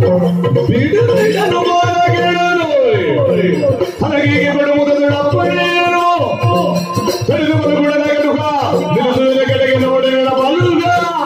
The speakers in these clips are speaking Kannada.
ಬಿಡುಗಡೆಯನ್ನು ಮಾಡಬೇಕೆಂದು ಹಲಗೆಗೆ ಬಿಡುವುದಪ್ಪನೇನು ಸರಿದು ಬಲಗುಡದ ಗಡುಗ ನಿಲ್ಲಿಸುವುದ ಕಡೆಗೆ ನೋಡಿ ಬಲುಗ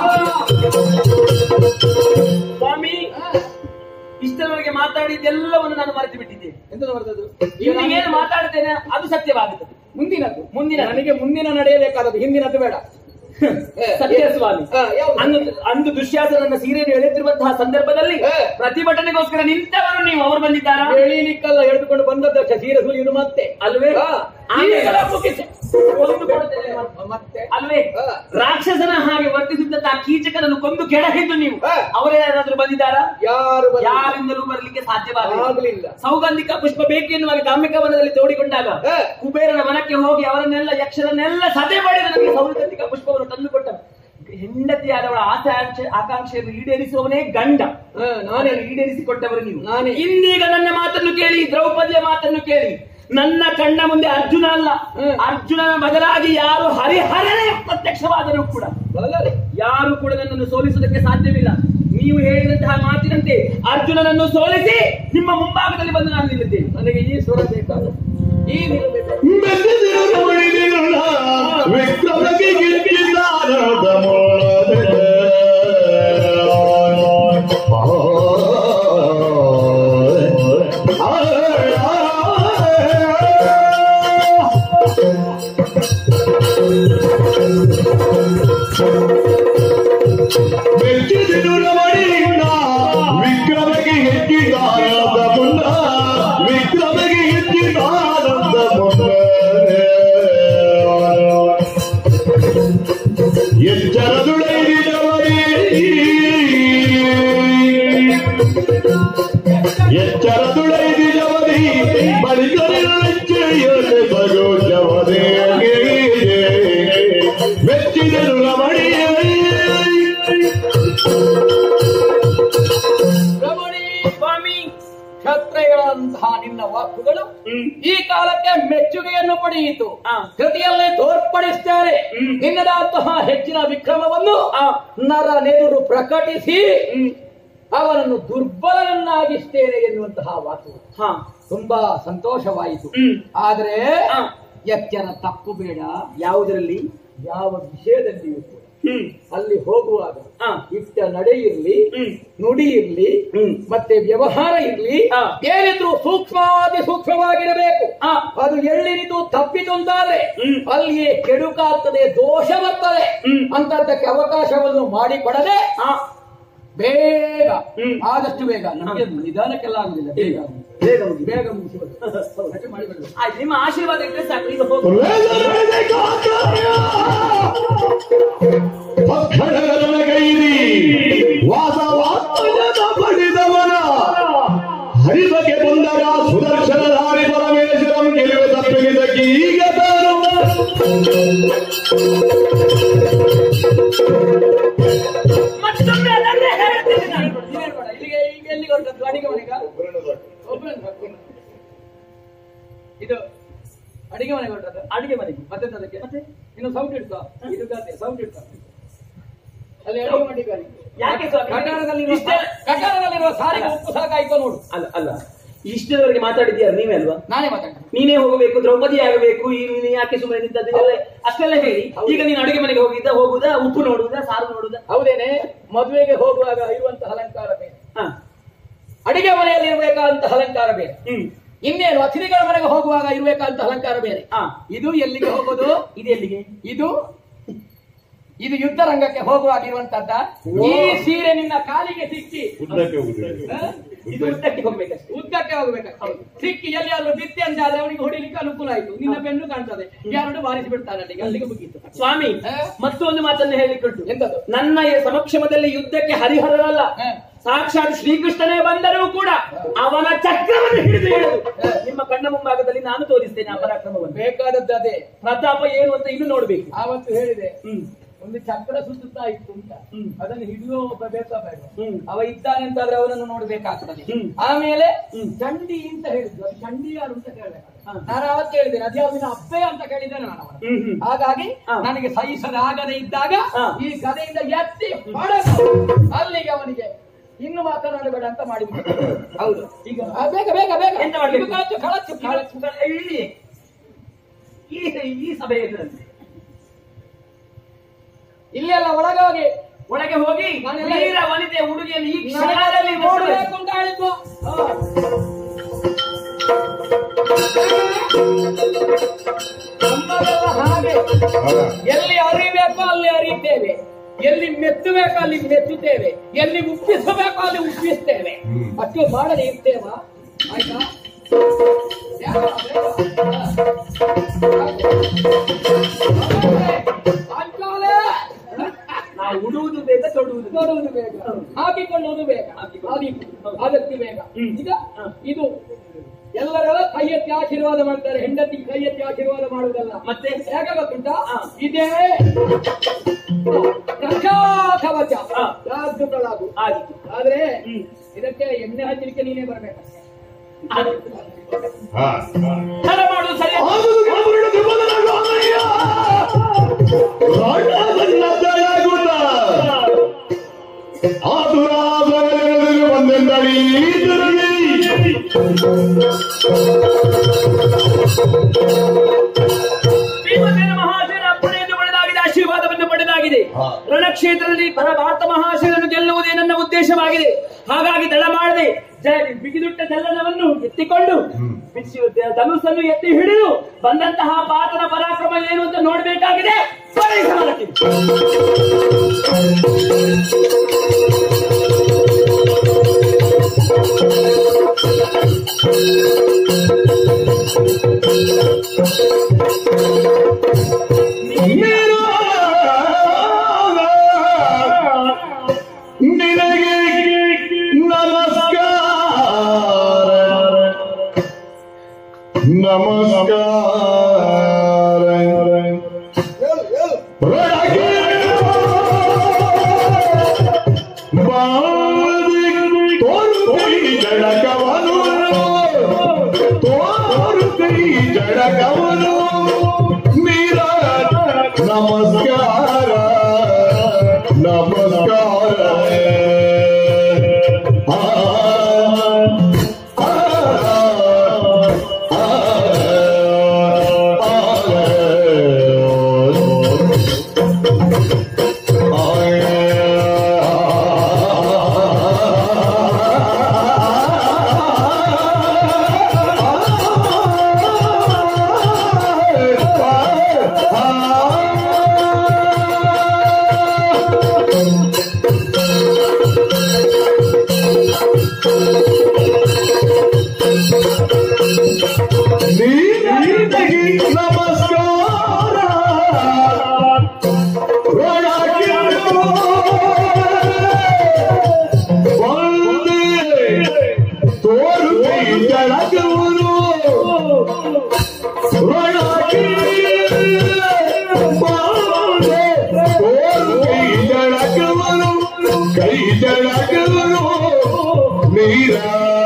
ಸ್ವಾಮಿ ಇಷ್ಟರವರೆಗೆ ಮಾತಾಡಿದ್ದೆಲ್ಲವನ್ನು ನಾನು ಮರೆತು ಬಿಟ್ಟಿದ್ದೇನೆ ಎಂತ ಬರ್ತದ್ದು ಇನ್ನು ಏನು ಮಾತಾಡ್ತೇನೆ ಅದು ಸತ್ಯವಾಗುತ್ತದೆ ಮುಂದಿನದ್ದು ಮುಂದಿನ ನನಗೆ ಮುಂದಿನ ನಡೆಯಬೇಕಾದದ್ದು ಹಿಂದಿನದ್ದು ಬೇಡ ಸತ್ಯ ಸ್ವಾಮಿ ಹಾ, ಯಾವುದು? ಅಂದು ಅಂದು ದುಶ್ಯಾಸನನ್ನ ಸೀರೆಯನ್ನು ಎಳೆತಿರುವಂತಹ ಸಂದರ್ಭದಲ್ಲಿ ಹಾ. ಪ್ರತಿಭಟನೆಗೋಸ್ಕರ ನಿಂತವರು ನೀವು ಅವರು ಬಂದಿದ್ದಾರಾ ಎಳೀಲಿಕ್ಕಲ್ಲ ಎಳೆದುಕೊಂಡು ಬಂದದ್ದು ಸೀರೆ ಸುಲಿಯುವುದು ಮತ್ತೆ ಅಲ್ವೇ ಹಾ. ಈಗಲ ಮುಗಿಸಿ ಕೊಂದು ಕೊಡುತ್ತೇನೆ. ಮತ್ತೆ ಅಲ್ವೇ ಹಾ. ರಾಕ್ಷಸನ ಹಾಗೆ ವರ್ತಿಸಿದ್ದಂತಹ ಕೀಚಕನನ್ನು ಕೊಂದು ಕೆಡಹಿದ್ದು ನೀವು ಹಾ. ಅವರೇ ಯಾರಾದ್ರೂ ಬಂದಿದ್ದಾರಾ ಯಾರು ಬರಲಿಲ್ಲ. ಯಾರಿಂದಲೂ ಬರಲಿಕ್ಕೆ ಸಾಧ್ಯವಾಗಲಿಲ್ಲ ಆಗ್ಲಿಲ್ಲ ಸೌಗಂಧಿಕ ಪುಷ್ಪ ಬೇಕೆನ್ನುವಾಗ ಕಾಮಿಕ ವನದಲ್ಲಿ ತೋಡಿಕೊಂಡಾಗ ಹಾ. ಕುಬೇರನ ವನಕ್ಕೆ ಹೋಗಿ ಅವರನ್ನೆಲ್ಲ ಯಕ್ಷರನ್ನೆಲ್ಲ ಸದೆ ಮಾಡಿದ ನಮಗೆ ಸೌಗಂಧಿಕ ಪುಷ್ಪವನ್ನು ತಂದು ಕೊಟ್ಟ ಹೆಂಡತಿಯಾದವಳ ಆಕಾಂಕ್ಷೆ ಆಕಾಂಕ್ಷೆಯನ್ನು ಈಡೇರಿಸುವವನೇ ಗಂಡ ಹಾ, ನಾನೇ ಈಡೇರಿಸಿಕೊಟ್ಟವರು ನೀವು ನಾನೇ. ಇಂದೀಗ ನನ್ನ ಮಾತನ್ನು ಕೇಳಿ ದ್ರೌಪದಿಯ ಮಾತನ್ನು ಕೇಳಿ ನನ್ನ ಕಣ್ಣ ಮುಂದೆ ಅರ್ಜುನ ಅಲ್ಲ ಹ್ಮ್. ಅರ್ಜುನನ ಬದಲಾಗಿ ಯಾರು ಹರಿಹರನೇ ಪ್ರತ್ಯಕ್ಷವಾದರೂ ಕೂಡ ಬರಲಾರೆ ಯಾರು ಕೂಡ ನನ್ನನ್ನು ಸೋಲಿಸುವುದಕ್ಕೆ ಸಾಧ್ಯವಿಲ್ಲ ನೀವು ಹೇಳಿದಂತಹ ಮಾತಿನಂತೆ ಅರ್ಜುನನನ್ನು ಸೋಲಿಸಿ ನಿಮ್ಮ ಮುಂಭಾಗದಲ್ಲಿ ಬಂದು ನಾನು ನಿಲ್ಲಿದ್ದೇನೆ ನನಗೆ ಈ ಸ್ವರ ಬೇಕಾದ ಈ ನಿಲ್ಲಬೇಕು ಮೆಚ್ಚಿದ ಮಣಿದಿರುಳ ವಿಕ್ರಮಕ್ಕೆ ಗಿಟ್ಟಿದ್ದಾರದ ಮೂಲದೆ. ಆ, ಆ, ಮೆಚ್ಚಿದಿರುಳ ಮಣಿಯಿಂದ ವಿಕ್ರಮಕ್ಕೆ ಹೆಚ್ಚಿದ್ದಾರದ ಮುನ್ನ ವಿಕ್ರಮಕ್ಕೆ ಹೆಚ್ಚಿದ್ದಾರದ ಮುನ್ನ ಎಚ್ಚರದುಡೈದಿದವರೇ ಎಚ್ಚರದುಡೈದಿದವರೇ ಬಳಿಕರಿಚ್ಚೆಯೊಡೆ ಬರೋಜವರೇ ಮೆಚ್ಚಿದರು ರಮಣಿಯೇ ರಮಣಿ ಸ್ವಾಮಿ ಕ್ಷತ್ರಿಯಗಳಂತಹ ನಿನ್ನ ವಾಕುಗಳು ಈ ಕಾಲಕ್ಕೆ ಮೆಚ್ಚುಗೆಯನ್ನು ಪಡೆಯಿತು ಆ. ಕೃತಿಯಲ್ಲಿ ತೋರ್ಪಡಿಸುತ್ತಾರೆ ಹ್ಮ್. ನಿನ್ನದಂತಹ ಹೆಚ್ಚಿನ ವಿಕ್ರಮವನ್ನು ಆ. ನರನೆದುರು ಪ್ರಕಟಿಸಿ ಅವನನ್ನು ದುರ್ಬಲನನ್ನಾಗಿಸ್ತೇನೆ ಎನ್ನುವಂತಹ ವಾಕು ಹಾ ತುಂಬಾ ಸಂತೋಷವಾಯಿತು ಹ್ಮ್. ಆದರೆ ಆ. ಎಚ್ಚರ ತಪ್ಪು ಬೇಡ ಯಾವುದರಲ್ಲಿ ಯಾವ ವಿಷಯದಲ್ಲಿಯೂ ಕೂಡ ಹ್ಮ್ ಅಲ್ಲಿ ಹೋಗುವಾಗ ಆ. ಇಟ್ಟ ನಡೆ ಇರ್ಲಿ ಹ್ಮ್. ನುಡಿ ಇರ್ಲಿ ಹ್ಮ್. ಮತ್ತೆ ವ್ಯವಹಾರ ಇರ್ಲಿ ಆ. ಏನಿದ್ರು ಸೂಕ್ಷ್ಮಾತಿ ಸೂಕ್ಷ್ಮವಾಗಿರಬೇಕು ಆ. ಅದು ಎಳ್ಳಿನಿತು ತಪ್ಪಿತು ಅಂತಾದ್ರೆ ಹ್ಮ್. ಅಲ್ಲಿಯೇ ಕೆಡುಕಾಗ್ತದೆ ದೋಷ ಬರ್ತದೆ ಹ್ಮ್. ಅಂತದ್ದಕ್ಕೆ ಅವಕಾಶವನ್ನು ಮಾಡಿಕೊಡದೆ ಆ ಬೇಗ ಹ್ಮ್. ಆದಷ್ಟು ಬೇಗ ನಮಗೆ ನಿಧಾನಕ್ಕೆಲ್ಲ ಆಗುದಿಲ್ಲ ಬೇಗ ಬೇಗ ಮುಗಿ ಬೇಗ ಮುಗಿಸುವುದು ಅಷ್ಟೇ ಮಾಡಿಬಿಡ್ಬೇಕು. ಆಯ್ತು ನಿಮ್ಮ ಆಶೀರ್ವಾದ ಇಟ್ಟರೆ ಸಾಕು ಈಗ ಹೋಗು ಗೈರಿ ವಾಸವಾದ ಪಡೆದವನ ಹರಿಬಗೆ ಬಂದಾಗ ಸುದರ್ಶನಧಾರಿ ಪರಮೇಶ್ವರಂ ಗೆಲುವು ತಪ್ಪಿದ್ದಕ್ಕೆ ಈಗ ತಾನು ಮತ್ತೊಮ್ಮೆ ಅದನ್ನೇ ಹೇಳ್ತೀನಿ ನಾನು. ನೀನೇನ್ ಮಾಡ? ಇಲ್ಲಿಗೆ ಈಗ ಎಲ್ಲಿಗೆ ಹೊರಟದ್ದು ಅಡಿಗೆ ಮನೆಗ ಒಬ್ಬರನ್ನು ಕರ್ಕೊಂಡು. ಇದು ಅಡಿಗೆ ಮನೆಗೆ ಹೊರಟದ್ದು ಅಡುಗೆ ಮನೆಗೆ ಮತ್ತೆ ಅದಕ್ಕೆ ಮತ್ತೆ ಇನ್ನು ಸೌಟ್ ಇಡ್ತಾ ಇದು ಗಾದೆ ಸೌಟ್ ಇಡ್ತಾ ಅಲ್ಲಿ ಅಡಿಗೆ ಮಾಡಿದ್ದಾರೆ ಯಾಕೆ ಸ್ವಾಮಿ? ಕಟಾರದಲ್ಲಿರುವ ಇಷ್ಟೇ- ಕಟಾರದಲ್ಲಿರುವ ಸಾರಿಗೆ ಉಪ್ಪು ಸಾಕಾಯ್ತು ನೋಡು ಅಲ್ಲ ಅಲ್ಲ ಇಷ್ಟದವರೆಗೆ ಮಾತಾಡಿದ್ಯಾರ ನೀವೇ ಅಲ್ವಾ ನಾನೇ ಮಾತಾಡ್ತೀನಿ ನೀನೇ ಹೋಗಬೇಕು ದ್ರೌಪದಿ ಆಗಬೇಕು ಈ ನೀನು ಯಾಕೆ ಸುಮ್ಮನೆ ನಿಂತದ್ದು ಎಲ್ಲ ಅಷ್ಟೆಲ್ಲ ಹೇಳಿ ಈಗ ನೀನು ಅಡುಗೆ ಮನೆಗೆ ಹೋಗಿದ್ದ ಹೋಗುದಾ ಉಪ್ಪು ನೋಡುದಾ ಸಾರು ನೋಡುದಾ ಹೌದೇನೆ ಮದುವೆಗೆ ಹೋಗುವಾಗ ಇರುವಂತಹ ಅಲಂಕಾರ ಬೇರೆ ಹಾ ಅಡಿಗೆ ಮನೆಯಲ್ಲಿ ಇರಬೇಕಾದಂತಹ ಅಲಂಕಾರ ಬೇರೆ ಹ್ಮ್ ಇನ್ನೇನು ಅತಿಥಿಗಳ ಮನೆಗೆ ಹೋಗುವಾಗ ಇರಬೇಕಾದಂತ ಅಲಂಕಾರ ಬೇರೆ ಹಾ ಇದು ಎಲ್ಲಿಗೆ ಹೋಗೋದು ಇದು ಎಲ್ಲಿಗೆ ಇದು ಇದು ಯುದ್ಧ ರಂಗಕ್ಕೆ ಹೋಗುವಾಗ ಇರುವಂತದ್ದ ಈ ಸೀರೆ ನಿನ್ನ ಕಾಲಿಗೆ ಸಿಕ್ಕಿ ಉದ್ದಕ್ಕೆ ಹೋಗುದಿಲ್ಲ ಹ? ಇದು ಉದ್ದಕ್ಕೆ ಹೋಗ್ಬೇಕಷ್ಟೇ ಉದ್ದಕ್ಕೆ ಹೋಗ್ಬೇಕಾಗ್ತದೆ ಸಿಕ್ಕಿ ಎಲ್ಲಿಯಾದ್ರೂ ಬಿತ್ತಿ ಅಂತ ಆದ್ರೆ ಅವನಿಗೆ ಹೊಡಿಲಿಕ್ಕೆ ಅನುಕೂಲ ಆಯ್ತು ನಿನ್ನ ಬೆನ್ನು ಕಾಣ್ತದೆ ಯಾರು ಬಾರಿಸಿ ಬಿಡ್ತಾನೆ ಅಲ್ಲಿಗೆ ಅಲ್ಲಿಗೆ ಮುಗೀತು ಸ್ವಾಮಿ ಹಾ? ಮತ್ತೊಂದು ಮಾತನ್ನು ಹೇಳಿಕೊಟ್ಟು ಎಂತದು ನನ್ನ ಈ ಸಮಕ್ಷಮದಲ್ಲಿ ಯುದ್ಧಕ್ಕೆ ಹರಿಹರರಲ್ಲ ಹಾ. ಸಾಕ್ಷಾತ್ ಶ್ರೀಕೃಷ್ಣನೇ ಬಂದರೂ ಕೂಡ ಅವನ ಚಕ್ರವನ್ನು ಹಿಡಿದು ಹೇಳುದು ನಿಮ್ಮ ಕಣ್ಣ ಮುಂಭಾಗದಲ್ಲಿ ನಾನು ತೋರಿಸ್ತೇನೆ ಆ ಪರಾಕ್ರಮವನ್ನು ಬೇಕಾದದ್ದು ಅದೇ ಪ್ರತಾಪ ಏನು ಅಂತ ಇನ್ನು ನೋಡ್ಬೇಕು ಆವತ್ತು ಹೇಳಿದೆ ಹ್ಮ್ ಒಂದು ಚಕ್ರ ಸುತ್ತುತ್ತಾ ಇತ್ತು ಅಂತ ಹ್ಮ್. ಅದನ್ನು ಹಿಡಿಯುವ ಒಬ್ಬ ಬೇಕಾ ಬೇಡ ಹ್ಮ್. ಅವ ಇದ್ದಾನೆ ಅಂತಾದ್ರೆ ಅವನನ್ನು ನೋಡ್ಬೇಕಾಗ್ತದೆ ಹ್ಮ್. ಆಮೇಲೆ ಹ್ಮ್. ಚಂಡಿ ಅಂತ ಹೇಳಿದ್ರು ಅದು ಚಂಡಿ ಯಾರು ಅಂತ ಕೇಳಬೇಕು ಹಾ. ನಾನು ಅವತ್ತು ಹೇಳಿದ್ದೇನೆ ಅದ್ಯಾವಿನ ಅಬ್ಬೆ ಅಂತ ಕೇಳಿದ್ದೇನೆ ನಾನು ಅವನ ಹ್ಮ್ ಹ್ಮ್ ಹಾಗಾಗಿ ಹಾ. ನನಗೆ ಸಹಿಸಲಾಗದೆ ಇದ್ದಾಗ ಹಾ. ಈ ಗದೆಯಿಂದ ಎತ್ತಿ ಹೊಡೆದು ಅಲ್ಲಿಗೆ ಅವನಿಗೆ ಇನ್ನು ಮಾತನಾಡಬೇಡ ಅಂತ ಮಾಡಿ ಹೌದು ಈಗ ಆ, ಬೇಗ ಬೇಗ ಬೇಗ ಎಂತ ಮಾಡ್ಬೇಕು? ಇದು ಕಾಚು, ಕಳಚು, ಕಳಚು. ಇಲ್ಲಿ ಈ ಈ ಸಭೆ ಎದುರಲ್ಲಿ ಇಲ್ಲೆಲ್ಲ ಒಳಗೋಗಿ ಒಳಗೆ ಹೋಗಿ ನಾನೆಲ್ಲ- ವೀರ ವನಿತೆ ಹುಡುಗಿಯನ್ನು ಈ ಕ್ಷಣದಲ್ಲಿ ನೋಡಬೇಕು ನೋಡ್ಬೇಕು ಅಂತ ಹೇಳಿದ್ದು ಹಾ. ನಮ್ಮದೆಲ್ಲ ಹಾಗೆ ಎಲ್ಲಿ ಅರಿಬೇಕು ಅಲ್ಲಿ ಅರಿತೇವೆ ಎಲ್ಲಿ ಮೆತ್ತಬೇಕು ಅಲ್ಲಿ ಮೆತ್ತುತ್ತೇವೆ ಎಲ್ಲಿ ಉಪ್ಪಿಸಬೇಕು ಅಲ್ಲಿ ಉಪ್ಪಿಸ್ತೇವೆ ಅಷ್ಟು ಮಾಡದೆ ಇರ್ತೇವಾ ಆಯ್ತಾ ಬೇಗ, ಬೇಗ. ಅಂಚಾಲೆ. ನಾವು ಉಡುವುದು ಬೇಗ ತೊಡುವುದು ಬೇಗ. ನೋಡುವುದು ಬೇಗ ಹಾಕಿಕೊಳ್ಳುವುದು ಬೇಗ ಅದು ಅದಕ್ಕೆ ಬೇಗ ಈಗ ಇದು ಎಲ್ಲರ ಕೈ ಎತ್ತಿ ಆಶೀರ್ವಾದ ಮಾಡ್ತಾರೆ ಹೆಂಡತಿ ಕೈ ಎತ್ತಿ ಆಶೀರ್ವಾದ ಮಾಡುವುದಲ್ಲ ಮತ್ತೆ ಹೇಗೆ ಗೊತ್ತುಂಟಾ ಹಾ. ಇದೇ ರಕ್ಷಾ ಕವಚ ಹಾ. ರಾಜುಗಳಾಗು ಆಗಿತ್ತು ಆದ್ರೆ ಹ್ಮ್. ಇದಕ್ಕೆ ಎಣ್ಣೆ ಹಚ್ಚಲಿಕ್ಕೆ ನೀನೇ ಬರ್ಬೇಕು ಆಗಿತ್ತು. ಹಾ ತಡ ಮಾಡುದು ಸರಿ ಆದರೂ ಕಾಮುರುಡ ತ್ರಿಪದನಾಗು ಅಮ್ಮಯ್ಯ. ರಾಟ ಸನ್ನದ್ಧಯಾಗುತ್ತ. ಆತುರಾಸಗಲೆಳೆದು ಬಂದೆಂದಳಿ ತಿರುಗಿ. ಭೀಮಸೇನ ಮಹಾಶಯನ ಅಪ್ಪಣೆಯನ್ನು ಪಡೆದಾಗಿದೆ ಆಶೀರ್ವಾದವನ್ನು ಪಡೆದಾಗಿದೆ ಹಾ. ರಣಕ್ಷೇತ್ರದಲ್ಲಿ ಪರ ಭಾರತ ಮಹಾಶಯನನ್ನು ಗೆಲ್ಲುವುದೇ ನನ್ನ ಉದ್ದೇಶವಾಗಿದೆ ಹಾಗಾಗಿ ತಡ ಮಾಡದೆ ಜ- ಬಿಗಿದುಟ್ಟ ಜಲ್ಲನವನ್ನು ಎತ್ತಿಕೊಂಡು ಬಿಚ್ಚಿ- ಧನುಸ್ಸನ್ನು ಎತ್ತಿ ಹಿಡಿದು ಬಂದಂತಹ ಪಾತನ ಪರಾಕ್ರಮ ಏನು ಅಂತ ನೋಡಬೇಕಾಗಿದೆ ಬರೀ ಸಮರಕ್ಕೆ. ನಿನಗೆ ನಮಸ್ಕಾರ ನಮಸ್ಕಾರ ರೊಳಗೆ ಬಾದಿ ತೋರುಕೈ ಜಡಕವನು ತೋರುಕೈ ಜಡಕವನು ಮೀರ ನಮಸ್ಕಾರ ನಮಸ್ಕಾರ ಆ, ಆ, ಆ, ನೀನಗಿ ನಮಸ್ಕಾರ ರಣಗಿರು ಒಂದೇ ತೋರು ಕೈ ಜಳಕುವುದು ರಣಗಿರು ಒಂದೇ ತೋರು ಕೈ ಜಳಕುವುದು ಕೈ ಜಳಕುವುದು ನೀರ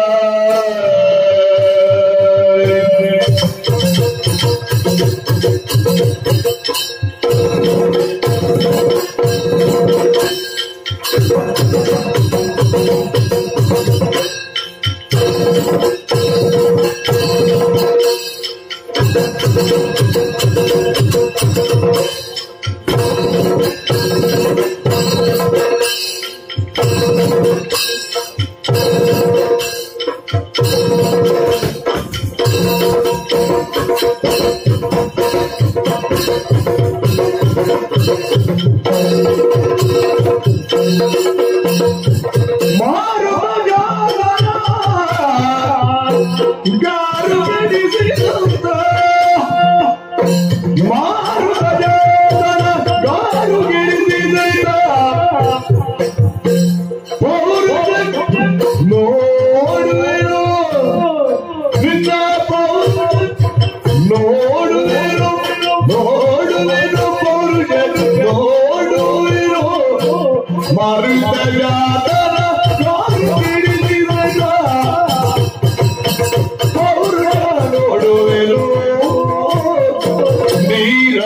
ಮಾರುವ ಗಾನ ಗಾರು ಗೆಡಿಸಿದಂತ ಮಾರುವ ಜಾತನ ಗಾರು ಗೆಡಿಸಿದಂತ ಪೌರುಷ ನೋಡುವೆನು ನಿನ್ನ ಪೌರುಷ ನೋಡುವೆನು ನೋಡುವೆನು ಪೌರುಷ ನೋಡುವೆನು ಮರುತ ಜಾತನ ಗಾರು ಗೆಡಿಸಿದಂತ ಪೌರುಷ ನೋಡುವೆನು ನೀರ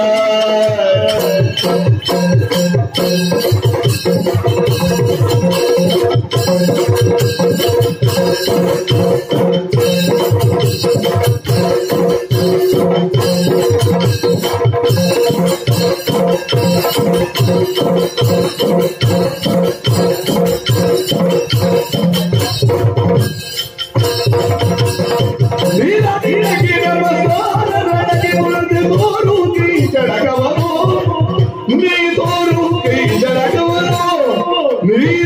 ನೀರ ನೀರಕ್ಕೆ ನಮಸ್ಕಾರ ನನಗೆ ಉಳಿದು ತೋರು ಕೈ ಜಡಗವನು ನೀ ತೋರು ಕೈ ಜಡಗವನು ನೀರ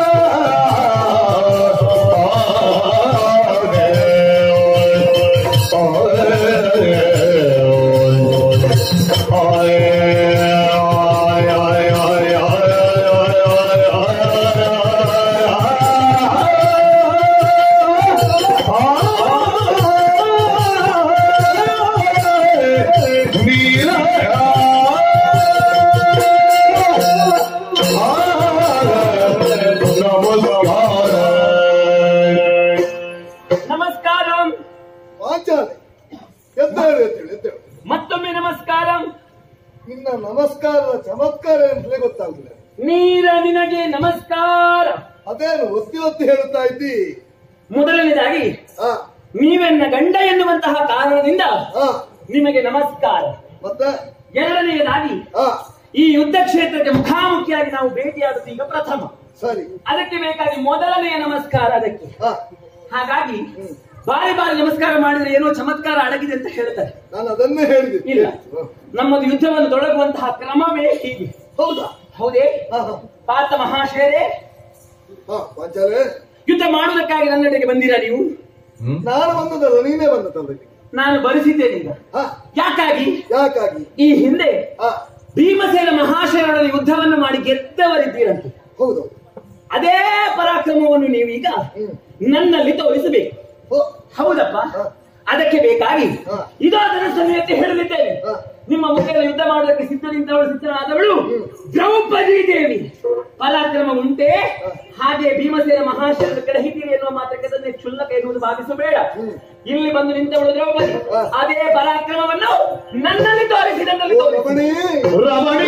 ನಮಸ್ಕಾರ ನಮಸ್ಕಾರ ವಾಚಾಲೆ ಎದ್ದೇಳು ಎದ್ದೇಳು ಎದ್ದೇಳು ಮತ್ತೊಮ್ಮೆ ನಮಸ್ಕಾರ ನಿನ್ನ ನಮಸ್ಕಾರದ ಚಮತ್ಕಾರ ಅಂತಲೇ ಗೊತ್ತಾಗುದಿಲ್ಲ ನೀರ ನಿನಗೆ ನಮಸ್ಕಾರ ಅದೇನು ಒತ್ತಿ ಒತ್ತಿ ಹೇಳುತ್ತಾ ಇದ್ದಿ ಮೊದಲನೇದಾಗಿ ಹಾ ನೀವೆನ್ನ ಗಂಡ ಎನ್ನುವಂತಹ ಕಾರಣದಿಂದ ಹಾ ನಿಮಗೆ ನಮಸ್ಕಾರ ಮತ್ತೆ ಎರಡನೆಯದಾಗಿ ಹಾ ಈ ಯುದ್ಧ ಕ್ಷೇತ್ರಕ್ಕೆ ಮುಖಾಮುಖಿಯಾಗಿ ನಾವು ಭೇಟಿಯಾದದ್ದು ಈಗ ಪ್ರಥಮ ಸರಿ ಅದಕ್ಕೆ ಬೇಕಾಗಿ ಮೊದಲನೆಯ ನಮಸ್ಕಾರ ಅದಕ್ಕೆ ಹಾ ಹಾಗಾಗಿ ಬಾರಿ ಬಾರಿ ನಮಸ್ಕಾರ ಮಾಡಿದ್ರೆ ಏನೋ ಚಮತ್ಕಾರ ಅಡಗಿದೆ ಅಂತ ಹೇಳ್ತಾರೆ ನಾನು ಅದನ್ನೇ ಹೇಳಿದೆ ಇಲ್ಲ ನಮ್ಮದು ಯುದ್ಧವನ್ನು ತೊಡಗುವಂತಹ ಕ್ರಮವೇ ಹೀಗೆ ಹೌದಾ ಹೌದೇ ಹಾ ಹಾ ಪಾತ ಮಹಾಶಯರೇ ಹಾ ವಾಚಾಲೆ ಯುದ್ಧ ಮಾಡುವುದಕ್ಕಾಗಿ ನನ್ನೆಡೆಗೆ ಬಂದಿರಾ ನೀವು ನಾನು ಬಂದದಲ್ಲ ನೀನೇ ಬಂದದಲ್ಲ ಇಲ್ಲಿ. ನಾನು ಬರಿಸಿದ್ದೇನೆ ಈಗ ಹಾ ಯಾಕಾಗಿ ಯಾಕಾಗಿ ಈ ಹಿಂದೆ ಹಾ ಭೀಮಸೇನ ಮಹಾಶಯರೊಡನೆ ಯುದ್ಧವನ್ನು ಮಾಡಿ ಗೆದ್ದವರಿದ್ದೀರಂತೆ ಹೌದು ಅದೇ ಪರಾಕ್ರಮವನ್ನು ನೀವೀಗ ಹ್ಮ್. ನನ್ನಲ್ಲಿ ತೋರಿಸಬೇಕು ಓ ಹೌದಪ್ಪ ಹಾ. ಅದಕ್ಕೆ ಬೇಕಾಗಿ ಹಾ. ಇದೋ ಧನಸ್ಸನ್ನು ಎತ್ತಿ ಹೇಳಲಿದ್ದೇನೆ ಹಾ. ನಿಮ್ಮ ಮುಖದಲ್ಲಿ ಯುದ್ಧ ಮಾಡುವುದಕ್ಕೆ ಸಿದ್ಧನಿಂದವಳು ಸಿದ್ಧನಾದವಳು ಹ್ಮ್. ದ್ರೌಪದಿ ದೇವಿ ಪರಾಕ್ರಮ ಉಂಟೆ ಹಾ. ಹಾಗೆ ಭೀಮಸೇನ ಮಹಾಶಯರ ಕೆಳಹಿದ್ದೀರಿ ಎನ್ನುವ ಮಾತ್ರಕ್ಕೆ ಅದನ್ನೇ ಕ್ಷುಲ್ಲಕ ಎನ್ನುವುದು ಭಾವಿಸಬೇಡ ಹ್ಮ್. ಇಲ್ಲಿ ಬಂದು ನಿಂತವಳು ದ್ರೌಪದಿ ಹಾ. ಅದೇ ಪರಾಕ್ರಮವನ್ನು ನನ್ನಲ್ಲಿ ತೋರಿಸಿ ನನ್ನಲ್ಲಿ ಓ ತೋರಿಸಿ ರಮಣಿ ರಮಣಿ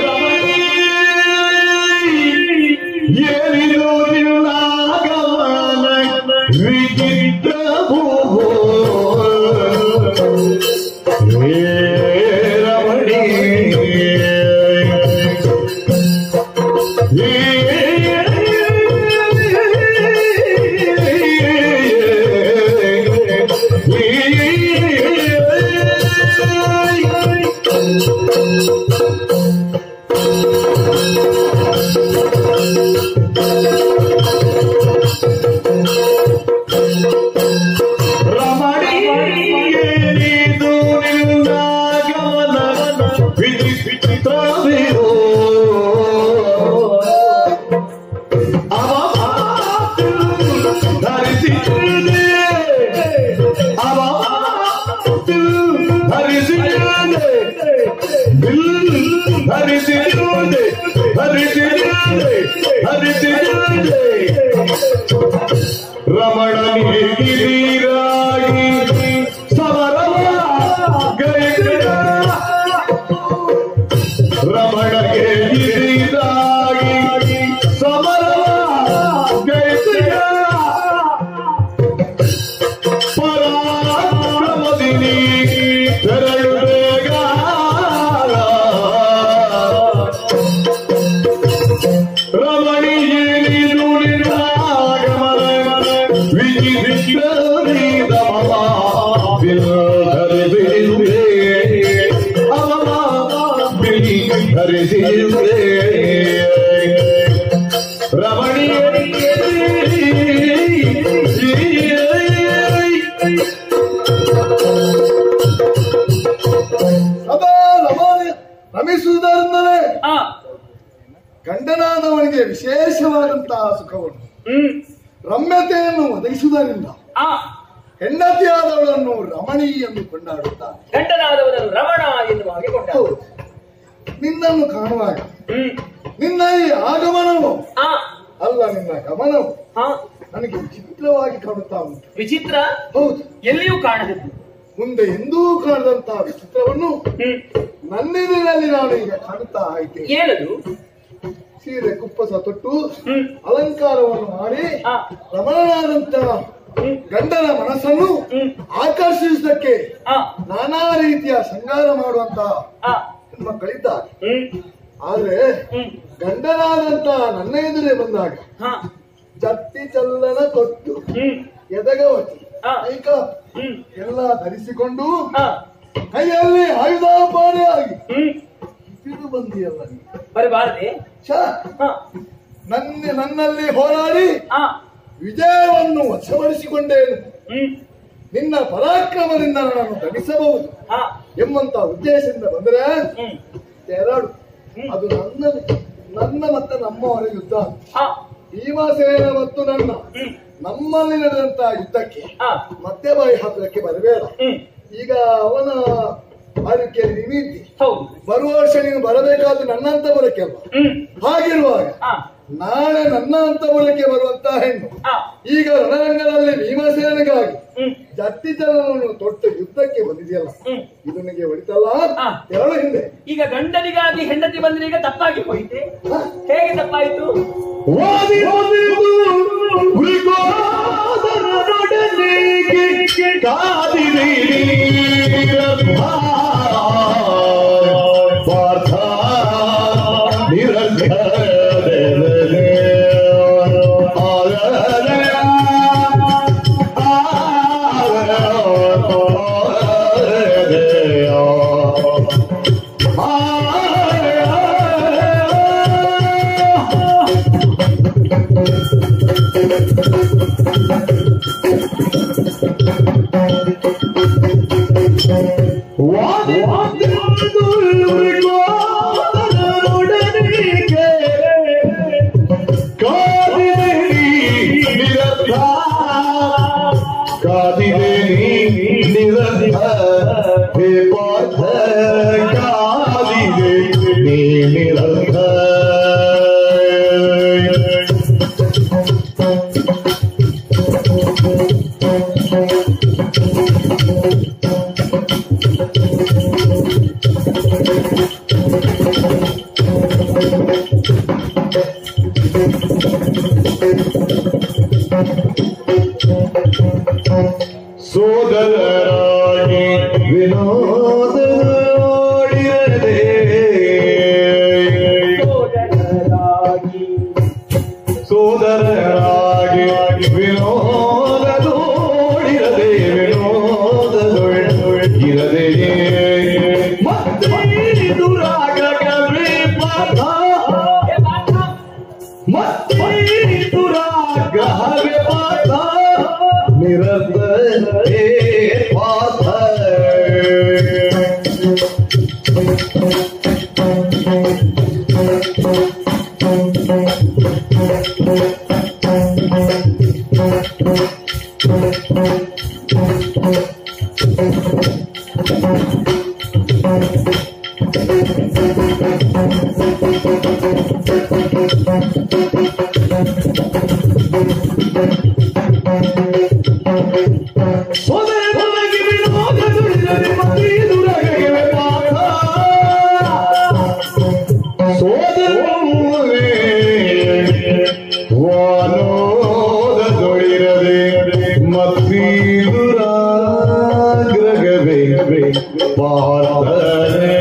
ಏನಿದು ನಿನ್ನಾಗಮನ ವಿಚಿತ್ರ ಭೂಭೋ ಹೇ ರಮಣಿ ರಮಣೀಯನಿದು ನಿನ್ನಾಗಮನ ವಿಚಿತ್ರವಿರೋ ಅವ ಮಾತು ಧರಿಸಿದೆ ಅವ ಮಾತು ಧರಿಸಿದೆ ಬಿಲ್ ಧರಿಸಿದೆ ಧರಿಸಿದೆ ಧರಿಸಿದೆ ರಮಣನಿಗಿರಾಗಿ ಸಮರವ ಗೈದ ರಮಣಗೆ ಗಿರಿರಾಗಿ ಸಮರವ ಗೈದ ಪರಾಕ್ರಮದಿನಿ ತೆರಳು ಬೇಗ ರಮಣಿಯೇನಿದು ನಿನ್ನಾಗಮನ ವಿಚಿತ್ರೀದ ಮಮ ಧರಿಸಿರುವೆ ಅಮಮ ಬಿಳಿ ಧರಿಸಿರುವೆ ರಮಣೀಯ ಸದಾ ರಮಣಿ ರಮಿಸುವುದರಿಂದಲೇ ಆ ಗಂಡನಾದವನಿಗೆ ವಿಶೇಷವಾದಂತಹ ಸುಖವನ್ನು ಹ್ಮ್ ರಮ್ಯತೆಯನ್ನು ಒದಗಿಸುವುದರಿಂದ ಆ ಹೆಂಡತಿಯಾದವಳನ್ನು ರಮಣಿ ಎಂದು ಕೊಂಡಾಡುತ್ತಾರೆ ಗಂಡನಾದವನನ್ನು ರಮಣ ಎನ್ನುವ ಹಾಗೆ ಕೊಂಡ ಹೌದು. ನಿನ್ನನ್ನು ಕಾಣುವಾಗ ಹ್ಮ್ ನಿನ್ನ ಈ ಆಗಮನವು ಆ ಅಲ್ಲ ನಿನ್ನ ಗಮನವು ಹಾ ನನಗೆ ವಿಚಿತ್ರವಾಗಿ ಕಾಣುತ್ತಾ ಉಂಟು ವಿಚಿತ್ರ ಹೌದು ಎಲ್ಲಿಯೂ ಕಾಣದಿತ್ತು ಮುಂದೆ ಎಂದೂ ಕಾಣದಂತಹ ವಿಚಿತ್ರವನ್ನು ಹ್ಮ್ ನನ್ನೆದುರಿನಲ್ಲಿ ನಾನು ಈಗ ಕಾಣುತ್ತಾ ಇದ್ದೇನೆ ಏನದು ಸೀರೆ ಕುಪ್ಪಸ ತೊಟ್ಟು ಹ್ಮ್ ಅಲಂಕಾರವನ್ನು ಮಾಡಿ ಆ ರಮಣನಾದಂತಹ ಹ್ಮ್ ಗಂಡನ ಮನಸ್ಸನ್ನು ಹ್ಮ್ ಆಕರ್ಷಿಸುವುದಕ್ಕೆ ಆ ನಾನಾ ರೀತಿಯ ಶೃಂಗಾರ ಮಾಡುವಂತಹ ಆ ಹೆಣ್ಮಕ್ಕಳಿದ್ದಾರೆ ಹ್ಮ್ ಆದ್ರೆ ಹ್ಮ್ ಗಂಡನಾದಂತ ನನ್ನ ಎದುರೇ ಬಂದಾಗ ಹಾ ಜತ್ತಿ ಚಲ್ಲನ ತೊಟ್ಟು ಹ್ಮ್ ಎದಗವತಿ ಹಾ. ಐಕ ಹ್ಮ್ ಎಲ್ಲ ಧರಿಸಿಕೊಂಡು ಹಾ ಕೈಯಲ್ಲಿ ಆಯುಧಾಪಾಣಿಯಾಗಿ ಹ್ಮ್ ತಿರು ಬಂದಿಯಲ್ಲ ನೀ. ಬರಬಾರದೆ ಛ, ಹಾ ನನ್ನ ನನ್ನಲ್ಲಿ ಹೋರಾಡಿ ಹಾ ವಿಜಯವನ್ನು ವಶಪಡಿಸಿಕೊಂಡೇನು ಹ್ಮ್ ನಿನ್ನ ಪರಾಕ್ರಮದಿಂದ ನಾನು ಧರಿಸಬಹುದು ಹಾ ಎಂಬಂತ ಉದ್ದೇಶದಿಂದ ಬಂದರೆ ಹ್ಮ್ ಎರಡು ಹ್ಮ್. ಅದು ನನ್ನ ನನ್ನ ಮತ್ತೆ ನಮ್ಮವರ ಯುದ್ಧ ಹಾ ಭೀಮಸೇನ ಮತ್ತು ನನ್ನ ಹ್ಮ್ ನಮ್ಮಲ್ಲಿ ನಡೆದಂತ ಯುದ್ಧಕ್ಕೆ ಹಾ ಮತ್ತೆ ಬಾಯಿ ಹಾಕಲಿಕ್ಕೆ ಬರಬೇಡ ಹ್ಮ್ ಈಗ ಅವನ ಆಳ್ವಿಕೆಯಲ್ಲಿ ನೀನಿದ್ದಿ ಹೌದು ಬರುವ ವರ್ಷ ನೀನು ಬರಬೇಕಾದ ನನ್ನಂತ ಬರಕ್ಕೆ ಅಲ್ಲ ಹ್ಮ್ ಹಾಗಿರುವಾಗ ಹಾ ನಾಳೆ ನನ್ನ ಅಂತಪುರಕ್ಕೆ ಬರುವಂತ ಹೆಣ್ಣು ಹಾ ಈಗ ರಣರಂಗದಲ್ಲಿ ಭೀಮಸೇನಿಗಾಗಿ ಹ್ಮ್ ಜಟ್ಟಿ ಜನರನ್ನು ತೊಟ್ಟು ಯುದ್ಧಕ್ಕೆ ಬಂದಿದೆಯಲ್ಲ ಹ್ಮ್ ಇದು ನಿನಗೆ ಹೊಡಿತಲ್ಲ ಹಾ. ಎರಡು ಹಿಂದೆ ಈಗ ಗಂಡನಿಗಾಗಿ ಹೆಂಡತಿ ಬಂದ್ರೆ ಈಗ ತಪ್ಪಾಗಿ ಹೋಯಿತೆ ಹೇಗೆ ತಪ್ಪಾಯಿತು ವಾದಿ ವಾದಿದು ಮೃಗೋದರನೊಡನೆ ಕಾದಿರಿ ಪಾರ್ಥ ನಿರರ್ಧರನೆ ವಾದಿ ವಾದಿಗೆ ಕಾದಿದೆ ನಿರರ್ಥ ಕಾದಿದೆ ನಿರರ್ಥ ಹೇ ಪಾರ್ಥ ಕಾದಿದೆ ನೀ ನಿರರ್ಥ ಸೋದರರಾಗಿ ವಿನೋದ ನೋಡಿರದೆ ಸೋದರರಾಗಿ ಸೋದರರಾಗಿ ವಿನೋದ ನೋಡಿರದೆ ವಿನೋದ ಇರದೆ ಮತ್ತೆ ದುರಾಗವೇ ಪಾಠ ಏ ಮಾತ ಮತ್ತೆ ದುರಾಗವೇ ಪಾಠ ನಿರತೆ ಪಾಠ ಸೋದರರಾಗಿ ವಿನೋದ ನುಡಿದರೆ ಮತ್ತೆ ದುರಾಗವೇ ಪಾಠ ಸೋದರೇ ವಾನೋದ ದೊಳಿರದೆ ಮತ್ತೀದುರಾಗ್ರಗವೇ ಪಾರ್ಥನೆ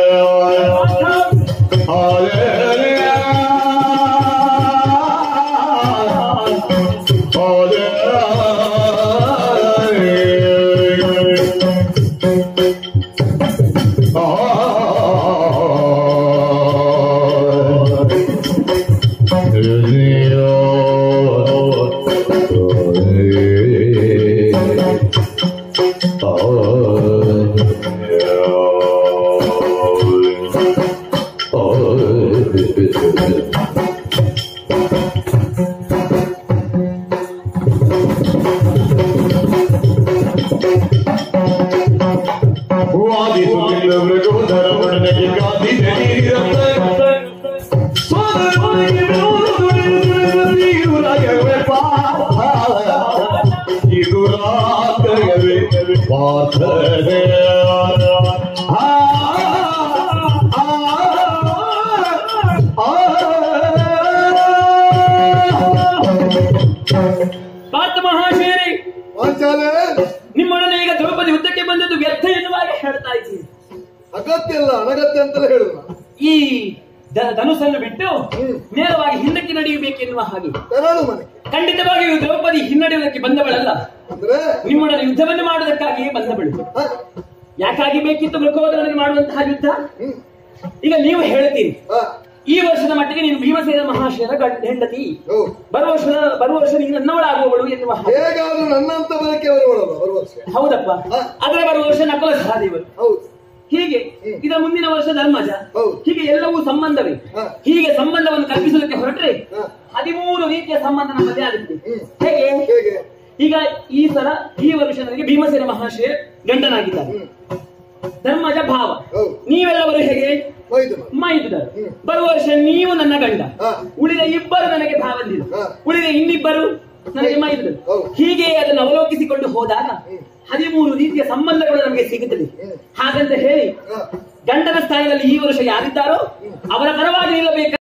ವಾದಿಸುತ್ತಿದ್ದ ಮೃಗೋದರ ವರ್ಣಕ್ಕೆ ಕಾದಿದೆ ನೀರಿರಂತೆ ಸೋದರನಿಗೆ ಇದು ರಾಗವೇ ಪಾಠ ಇದು ರಾಗವೇ ಪಾಠವೇ ಆ, ಆ, ಆ. ಪಾರ್ಥ ಮಹಾಶಯರೇ ವಾಚಾಲೆ ನಿಮ್ಮೊಡನೆ ಈಗ ದ್ರೌಪದಿ ಯುದ್ಧಕ್ಕೆ ಬಂದದ್ದು ವ್ಯರ್ಥ ಎನ್ನುವಾಗ ಹೇಳ್ತಾ ಇದ್ದೀನಿ ಅಗತ್ಯ ಇಲ್ಲ ಅನಗತ್ಯ ಅಂತಲೇ ಹೇಳುದು ನಾನು. ಈ ದ- ಧನುಸ್ಸನ್ನು ಬಿಟ್ಟು ಹ್ಮ್. ನೇರವಾಗಿ ಹಿಂದಕ್ಕೆ ನಡೆಯಬೇಕೆನ್ನುವ ಹಾಗೆ ತೆರಳು ಮನೆ ಖಂಡಿತವಾಗಿಯೂ ದ್ರೌಪದಿ ಹಿನ್ನಡೆಯುವುದಕ್ಕೆ ಬಂದವಳಲ್ಲ ಅಂದ್ರೆ ನಿಮ್ಮೊಡನೆ ಯುದ್ಧವನ್ನು ಮಾಡುವುದಕ್ಕಾಗಿಯೇ ಬಂದವಳು ಹ, ಯಾಕಾಗಿ ಬೇಕಿತ್ತು ಮೃಗವದನಿಗೆ ಮಾಡುವಂತಹ ಯುದ್ಧ ಹ್ಮ್, ಈಗ ನೀವು ಹೇಳ್ತೀರಿ ಹ, ಈ ವರ್ಷದ ಮಟ್ಟಿಗೆ ನೀನು ಭೀಮಸೇನ ಮಹಾಶಯನ ಗಂಡ ಹೆಂಡತಿ ಹೌದು. ಬರುವ ವರ್ಷದ ಬರುವ ವರ್ಷ ನೀನು ನನ್ನವಳಾಗುವವಳು ಎನ್ನುವ ಹಾಗೆ ಹೇಗಾದ್ರೂ ನನ್ನಂತ ಬರಕ್ಕೆ ಬರುವಳಲ್ಲ ಬರುವ ವರ್ಷ ಹೌದಪ್ಪ ಹ. ಆದ್ರೆ ಬರುವ ವರ್ಷ ನಕಲ ಸಹದೇವರು ಹೌದು ಹೀಗೆ ಹ್ಮ್. ಇದರ ಮುಂದಿನ ವರ್ಷ ಧರ್ಮಜ ಹೌದು. ಹೀಗೆ ಎಲ್ಲವೂ ಸಂಬಂಧವೇ ಹ. ಹೀಗೆ ಸಂಬಂಧವನ್ನು ಕಲ್ಪಿಸಲಿಕ್ಕೆ ಹೊರಟ್ರೆ ಹ. ಹದಿಮೂರು ರೀತಿಯ ಸಂಬಂಧ ನಮ್ಮಲ್ಲಿ ಆಗುತ್ತೆ ಹ್ಮ್. ಹೇಗೆ ಹೇಗೆ ಈಗ ಈ ಸಲ ಈ ವರ್ಷ ನನಗೆ ಭೀಮಸೇನ ಮಹಾಶಯ ಗಂಡನಾಗಿದ್ದಾರೆ ಹ್ಮ್ ಧರ್ಮಜ ಭಾವ ಹೌದು. ನೀವೆಲ್ಲವರು ಹೇಗೆ ಮೈದು ಮನೆ. ಮೈದುನರು ಹ್ಮ್. ಬರುವ ವರ್ಷ ನೀವು ನನ್ನ ಗಂಡ ಹ. ಉಳಿದ ಇಬ್ಬರು ನನಗೆ ಭಾವಂದಿರು ಹ. ಉಳಿದ ಇನ್ನಿಬ್ಬರು ನನಗೆ ಮೈದುನರು ಹೌದು. ಹೀಗೆ ಅದನ್ನು ಅವಲೋಕಿಸಿಕೊಂಡು ಹೋದಾಗ ಹ್ಮ್. ಹದಿಮೂರು ರೀತಿಯ ಸಂಬಂಧಗಳು ನಮಗೆ ಸಿಗುತ್ತದೆ ಹ್ಮ್. ಹಾಗಂತ ಹೇಳಿ ಹ, ಗಂಡನ ಸ್ಥಾನದಲ್ಲಿ ಈ ವರ್ಷ ಯಾರಿದ್ದಾರೋ ಅವರ ಪರವಾಗಿ ನಿಲ್ಲಬೇಕು